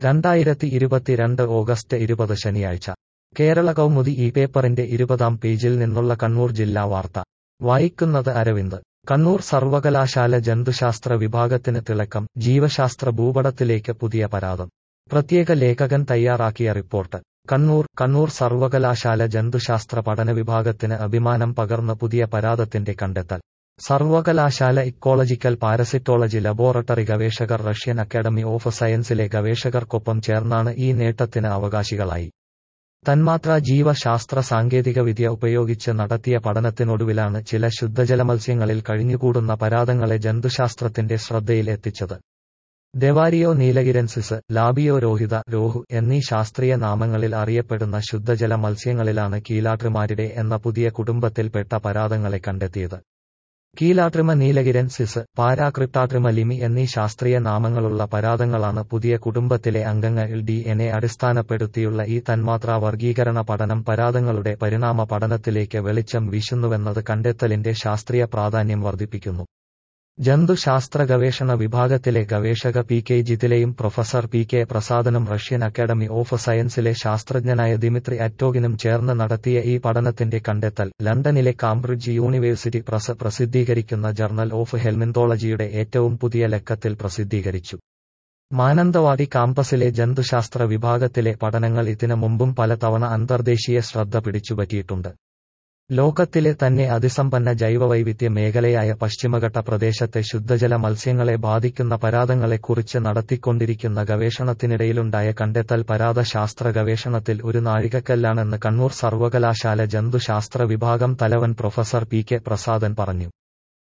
രണ്ടായിരത്തി ഇരുപത്തിരണ്ട് ഓഗസ്റ്റ് ഇരുപത് ശനിയാഴ്ച കേരള കൗമുദി ഈ പേപ്പറിന്റെ ഇരുപതാം പേജിൽ നിന്നുള്ള കണ്ണൂർ ജില്ലാ വാർത്ത വായിക്കുന്നത് അരവിന്ദ് കണ്ണൂർ സർവകലാശാല ജന്തുശാസ്ത്ര വിഭാഗത്തിന് തിളക്കം ജീവശാസ്ത്ര ഭൂപടത്തിലേക്ക് പുതിയ പരാതം പ്രത്യേക ലേഖകൻ തയ്യാറാക്കിയ റിപ്പോർട്ട് കണ്ണൂർ കണ്ണൂർ സർവകലാശാല ജന്തുശാസ്ത്ര പഠന വിഭാഗത്തിന് അഭിമാനം പകർന്ന പുതിയ പരാതത്തിന്റെ കണ്ടെത്തൽ സർവകലാശാല ഇക്കോളജിക്കൽ പാരസിറ്റോളജി ലബോറട്ടറി ഗവേഷകർ റഷ്യൻ അക്കാദമി ഓഫ് സയൻസിലെ ഗവേഷകർക്കൊപ്പം ചേർന്നാണ് ഈ നേട്ടത്തിന് അവകാശികളായി തന്മാത്രാ ജീവശാസ്ത്ര സാങ്കേതികവിദ്യ ഉപയോഗിച്ച് നടത്തിയ പഠനത്തിനൊടുവിലാണ് ചില ശുദ്ധജല മത്സ്യങ്ങളിൽ കഴിഞ്ഞുകൂടുന്ന പരാതങ്ങളെ ജന്തുശാസ്ത്രത്തിന്റെ ശ്രദ്ധയിൽ എത്തിച്ചത് ദെവാരിയോ നീലഗിരൻസിസ് ലാബിയോ രോഹിത രോഹു എന്നീ ശാസ്ത്രീയ നാമങ്ങളിൽ അറിയപ്പെടുന്ന ശുദ്ധജല മത്സ്യങ്ങളിലാണ് കീലാട്രിമാരിടെ എന്ന പുതിയ കുടുംബത്തിൽപ്പെട്ട പരാതങ്ങളെ കണ്ടെത്തിയത് കീലാട്രിമ നീലഗിരൻസിസ് പാരാക്രിപ്റ്റാട്രിമ ലിമി എന്നീ ശാസ്ത്രീയ നാമങ്ങളുള്ള പരാതങ്ങളാണ് പുതിയ കുടുംബത്തിലെ അംഗങ്ങൾ ഡി എനെ അടിസ്ഥാനപ്പെടുത്തിയുള്ള ഈ തന്മാത്രാ വർഗീകരണ പഠനം പരാതങ്ങളുടെ പരിണാമ പഠനത്തിലേക്ക് വെളിച്ചം വീശുന്നുവെന്നത് കണ്ടെത്തലിന്റെ ശാസ്ത്രീയ പ്രാധാന്യം വർദ്ധിപ്പിക്കുന്നു ജന്തുശാസ്ത്ര ഗവേഷണ വിഭാഗത്തിലെ ഗവേഷക പി കെ ജിതിലെയും പ്രൊഫസർ പി കെ പ്രസാദനും റഷ്യൻ അക്കാദമി ഓഫ് സയൻസിലെ ശാസ്ത്രജ്ഞനായ ദിമിത്രി അറ്റോഗിനും ചേർന്ന് നടത്തിയ ഈ പഠനത്തിന്റെ കണ്ടെത്തൽ ലണ്ടനിലെ കാംബ്രിഡ്ജ് യൂണിവേഴ്സിറ്റി പ്രസ് പ്രസിദ്ധീകരിക്കുന്ന ജർണൽ ഓഫ് ഹെൽമിന്തോളജിയുടെ ഏറ്റവും പുതിയ ലക്കത്തിൽ പ്രസിദ്ധീകരിച്ചു മാനന്തവാടി കാമ്പസിലെ ജന്തുശാസ്ത്ര വിഭാഗത്തിലെ പഠനങ്ങൾ ഇതിനു മുമ്പും പലതവണ അന്തർദേശീയ ശ്രദ്ധ പിടിച്ചുപറ്റിയിട്ടുണ്ട് ലോകത്തിലെ തന്നെ അതിസമ്പന്ന ജൈവവൈവിധ്യ മേഖലയായ പശ്ചിമഘട്ട പ്രദേശത്തെ ശുദ്ധജല മത്സ്യങ്ങളെ ബാധിക്കുന്ന പരാതങ്ങളെക്കുറിച്ച് നടത്തിക്കൊണ്ടിരിക്കുന്ന ഗവേഷണത്തിനിടയിലുണ്ടായ കണ്ടെത്തൽ പരാത ശാസ്ത്ര ഗവേഷണത്തിൽ ഒരു നാഴികക്കല്ലാണെന്ന് കണ്ണൂർ സർവകലാശാല ജന്തുശാസ്ത്ര വിഭാഗം തലവൻ പ്രൊഫസർ പി കെ പ്രസാദൻ പറഞ്ഞു